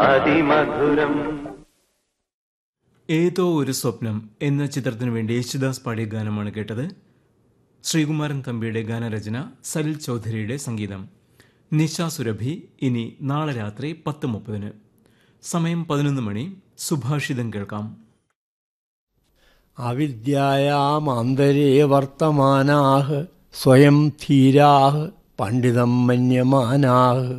അതിമധുരം ഏതോ ഒരു സ്വപ്നം എന്ന ചിത്രത്തിനു വേണ്ടി യേശുദാസ് പാടിയ ഗാനമാണ് കേട്ടത് ശ്രീകുമാരൻ തമ്പിയുടെ ഗാനരചന സലിൽ ചൗധരിയുടെ സംഗീതം നിശ സുരഭി ഇനി നാളെ രാത്രി പത്ത് മുപ്പതിന് സമയം പതിനൊന്ന് മണി സുഭാഷിതം കേൾക്കാം അവിദ്യായാമന്തരേ വർത്തമാനാഹ് സ്വയം ധീരാഹ് പണ്ഡിതം മന്യമാനാഹ്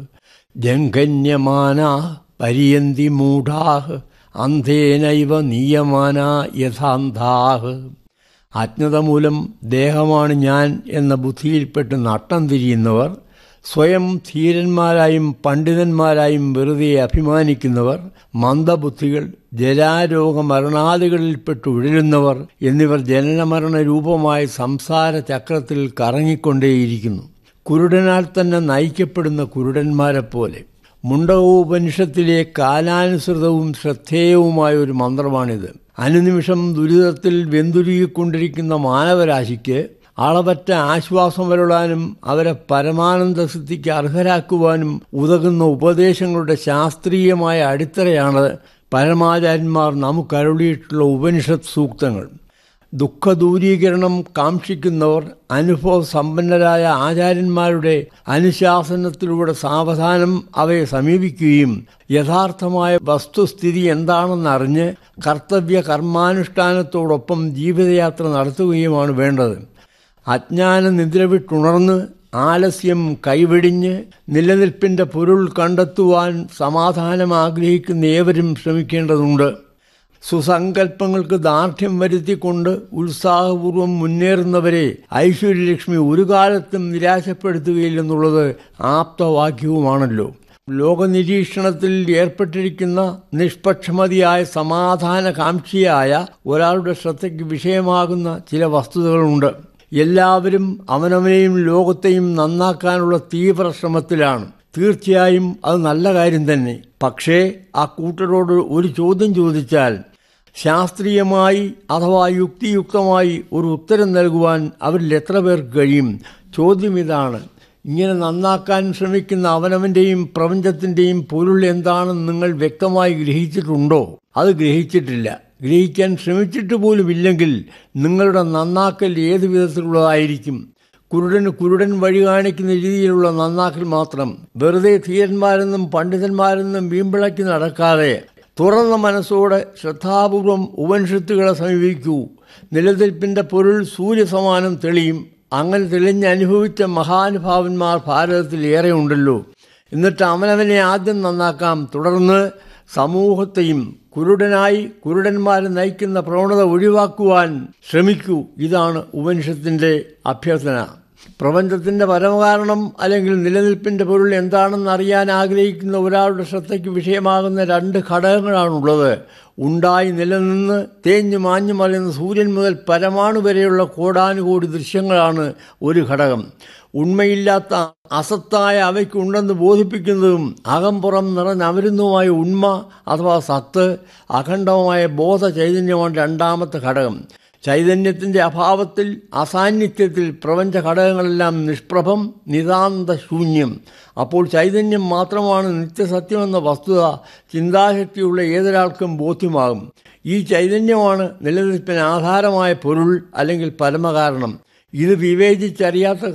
ജംഘന്യമാനാഹ് പരിയന്തി മൂഢാഹ് അന്ധേനൈവ നീയമാനാ യഥാന്ധാഹ് അജ്ഞത മൂലം ദേഹമാണ് ഞാൻ എന്ന ബുദ്ധിയിൽപ്പെട്ട് നട്ടം തിരിയുന്നവർ സ്വയം ധീരന്മാരായും പണ്ഡിതന്മാരായും വെറുതെ അഭിമാനിക്കുന്നവർ മന്ദബുദ്ധികൾ ജരാരോഗ മരണാദികളിൽപ്പെട്ട് ഉഴലുന്നവർ എന്നിവർ ജനനമരണ രൂപമായ സംസാര ചക്രത്തിൽ കറങ്ങിക്കൊണ്ടേയിരിക്കുന്നു കുരുടനാൽ തന്നെ നയിക്കപ്പെടുന്ന കുരുടന്മാരെ പോലെ മുണ്ടകോപനിഷത്തിലെ കാലാനുസൃതവും ശ്രദ്ധേയവുമായ ഒരു മന്ത്രമാണിത് അനുനിമിഷം ദുരിതത്തിൽ വെന്തുരുകിക്കൊണ്ടിരിക്കുന്ന മാനവരാശിക്ക് അളവറ്റ ആശ്വാസം വരളാനും അവരെ പരമാനന്ദ സിദ്ധിക്ക് അർഹരാക്കുവാനും ഉതകുന്ന ഉപദേശങ്ങളുടെ ശാസ്ത്രീയമായ അടിത്തറയാണ് പരമാചാര്യന്മാർ നമുക്കരുളിയിട്ടുള്ള ഉപനിഷത്ത് സൂക്തങ്ങൾ ദുഃഖദൂരീകരണം കാക്ഷിക്കുന്നവർ അനുഭവ സമ്പന്നരായ ആചാര്യന്മാരുടെ അനുശാസനത്തിലൂടെ സാവധാനം അവയെ സമീപിക്കുകയും യഥാർത്ഥമായ വസ്തുസ്ഥിതി എന്താണെന്നറിഞ്ഞ് കർത്തവ്യ കർമാനുഷ്ഠാനത്തോടൊപ്പം ജീവിതയാത്ര നടത്തുകയുമാണ് വേണ്ടത് അജ്ഞാന നിദ്ര വിട്ടുണർന്ന് ആലസ്യം കൈവെടിഞ്ഞ് നിലനിൽപ്പിന്റെ പൊരുൾ കണ്ടെത്തുവാൻ സമാധാനം ആഗ്രഹിക്കുന്ന ഏവരും ശ്രമിക്കേണ്ടതുണ്ട് സുസങ്കല്പങ്ങൾക്ക് ദാർഢ്യം വരുത്തിക്കൊണ്ട് ഉത്സാഹപൂർവം മുന്നേറുന്നവരെ ഐശ്വര്യലക്ഷ്മി ഒരു കാലത്തും നിരാശപ്പെടുത്തുകയില്ലെന്നുള്ളത് ആപ്തവാക്യവുമാണല്ലോ ലോകനിരീക്ഷണത്തിൽ ഏർപ്പെട്ടിരിക്കുന്ന നിഷ്പക്ഷമതിയായ സമാധാനകാംക്ഷിയായ ഒരാളുടെ ശ്രദ്ധയ്ക്ക് വിഷയമാകുന്ന ചില വസ്തുതകളുണ്ട് എല്ലാവരും അവനവനെയും ലോകത്തെയും നന്നാക്കാനുള്ള തീവ്ര ശ്രമത്തിലാണ് തീർച്ചയായും അത് നല്ല കാര്യം തന്നെ പക്ഷേ ആ കൂട്ടരോട് ഒരു ചോദ്യം ചോദിച്ചാൽ ശാസ്ത്രീയമായി അഥവാ യുക്തിയുക്തമായി ഒരു ഉത്തരം നൽകുവാൻ അവരിൽ എത്ര പേർക്ക് കഴിയും ചോദ്യം ഇതാണ് ഇങ്ങനെ നന്നാക്കാൻ ശ്രമിക്കുന്ന അവനവൻ്റെയും പ്രപഞ്ചത്തിൻ്റെയും പൊരുൾ എന്താണെന്ന് നിങ്ങൾ വ്യക്തമായി ഗ്രഹിച്ചിട്ടുണ്ടോ അത് ഗ്രഹിച്ചിട്ടില്ല ഗ്രഹിക്കാൻ ശ്രമിച്ചിട്ട് പോലും ഇല്ലെങ്കിൽ നിങ്ങളുടെ നന്നാക്കൽ ഏത് വിധത്തിലുള്ളതായിരിക്കും കുരുടന് കുരുടൻ വഴി കാണിക്കുന്ന രീതിയിലുള്ള നന്നാക്കൽ മാത്രം വെറുതെ ധീരന്മാരെന്നും പണ്ഡിതന്മാരെന്നും വീമ്പിളക്കി നടക്കാതെ തുറന്ന മനസ്സോടെ ശ്രദ്ധാപൂർവം ഉപനിഷത്തുകളെ സമീപിക്കൂ നിലനിൽപ്പിന്റെ പൊരുൾ സൂര്യസമാനം തെളിയും അങ്ങനെ തെളിഞ്ഞ് അനുഭവിച്ച മഹാനുഭാവന്മാർ ഭാരതത്തിൽ ഏറെ ഉണ്ടല്ലോ എന്നിട്ട് അവനവനെ ആദ്യം നന്നാക്കാം തുടർന്ന് സമൂഹത്തെയും കുരുടനായി കുരുടന്മാരെ നയിക്കുന്ന പ്രവണത ഒഴിവാക്കുവാൻ ശ്രമിക്കൂ ഇതാണ് ഉപനിഷത്തിന്റെ അഭ്യർത്ഥന പ്രപഞ്ചത്തിന്റെ പരമകാരണം അല്ലെങ്കിൽ നിലനിൽപ്പിന്റെ പൊരുൾ എന്താണെന്ന് അറിയാൻ ആഗ്രഹിക്കുന്ന ഒരാളുടെ ശ്രദ്ധയ്ക്ക് വിഷയമാകുന്ന രണ്ട് ഘടകങ്ങളാണുള്ളത് ഉണ്ടായി നിലനിന്ന് തേഞ്ഞു മാഞ്ഞു മറിയുന്ന സൂര്യൻ മുതൽ പരമാണു വരെയുള്ള കോടാനുകോടി ദൃശ്യങ്ങളാണ് ഒരു ഘടകം ഉണ്മയില്ലാത്ത അസത്തായ അവയ്ക്കുണ്ടെന്ന് ബോധിപ്പിക്കുന്നതും അകംപുറം നിറഞ്ഞമരുന്നതുമായ ഉണ്മ അഥവാ സത്ത് അഖണ്ഡമായ ബോധ ചൈതന്യമാണ് രണ്ടാമത്തെ ഘടകം ചൈതന്യത്തിന്റെ അഭാവത്തിൽ അസാന്നിധ്യത്തിൽ പ്രപഞ്ച ഘടകങ്ങളെല്ലാം നിഷ്പ്രഭം നിതാന്ത ശൂന്യം അപ്പോൾ ചൈതന്യം മാത്രമാണ് നിത്യസത്യമെന്ന വസ്തുത ചിന്താശക്തിയുള്ള ഏതൊരാൾക്കും ബോധ്യമാകും ഈ ചൈതന്യമാണ് നിലനിൽപ്പിന് ആധാരമായ പൊരുൾ അല്ലെങ്കിൽ പരമകാരണം ഇത് വിവേചിച്ചറിയാത്ത